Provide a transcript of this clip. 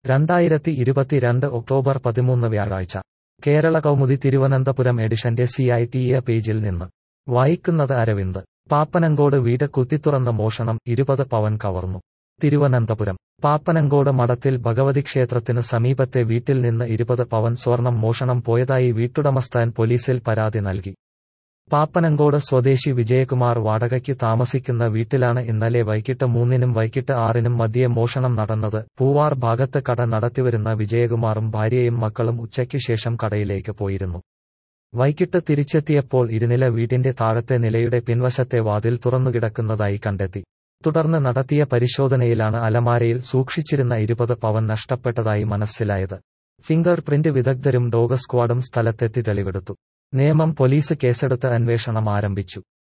രണ്ടായിരത്തി ഇരുപത്തിരണ്ട് ഒക്ടോബർ പതിമൂന്ന് വ്യാഴാഴ്ച കേരള കൗമുദി തിരുവനന്തപുരം എഡിഷന്റെ സി ഐ ടി എ പേജിൽ നിന്ന് വായിക്കുന്നത് അരവിന്ദ് പാപ്പനങ്കോട് വീട് കുത്തിത്തുറന്ന മോഷണം ഇരുപത് പവൻ കവർന്നു തിരുവനന്തപുരം പാപ്പനങ്കോട് മഠത്തിൽ ഭഗവതി ക്ഷേത്രത്തിന് സമീപത്തെ വീട്ടിൽ നിന്ന് ഇരുപത് പവൻ സ്വർണം മോഷണം പോയതായി വീട്ടുടമസ്ഥൻ പോലീസിൽ പരാതി നൽകി പാപ്പനങ്കോട് സ്വദേശി വിജയകുമാർ വാടകയ്ക്ക് താമസിക്കുന്ന വീട്ടിലാണ് ഇന്നലെ വൈകിട്ട് മൂന്നിനും വൈകിട്ട് ആറിനും മധ്യേ മോഷണം നടന്നത് പൂവാർ ഭാഗത്ത് കട നടത്തിവരുന്ന വിജയകുമാറും ഭാര്യയും മക്കളും ഉച്ചയ്ക്ക് ശേഷം കടയിലേക്ക് പോയിരുന്നു വൈകിട്ട് തിരിച്ചെത്തിയപ്പോൾ ഇരുനില വീടിന്റെ താഴത്തെ നിലയുടെ പിൻവശത്തെ വാതിൽ തുറന്നുകിടക്കുന്നതായി കണ്ടെത്തി തുടർന്ന് നടത്തിയ പരിശോധനയിലാണ് അലമാരയിൽ സൂക്ഷിച്ചിരുന്ന ഇരുപത് പവൻ നഷ്ടപ്പെട്ടതായി മനസ്സിലായത് ഫിംഗർ പ്രിന്റ് വിദഗ്ധരും ഡോഗ് സ്ക്വാഡും സ്ഥലത്തെത്തി തെളിവെടുത്തു നേമം പോലീസ് കേസെടുത്ത് അന്വേഷണം ആരംഭിച്ചു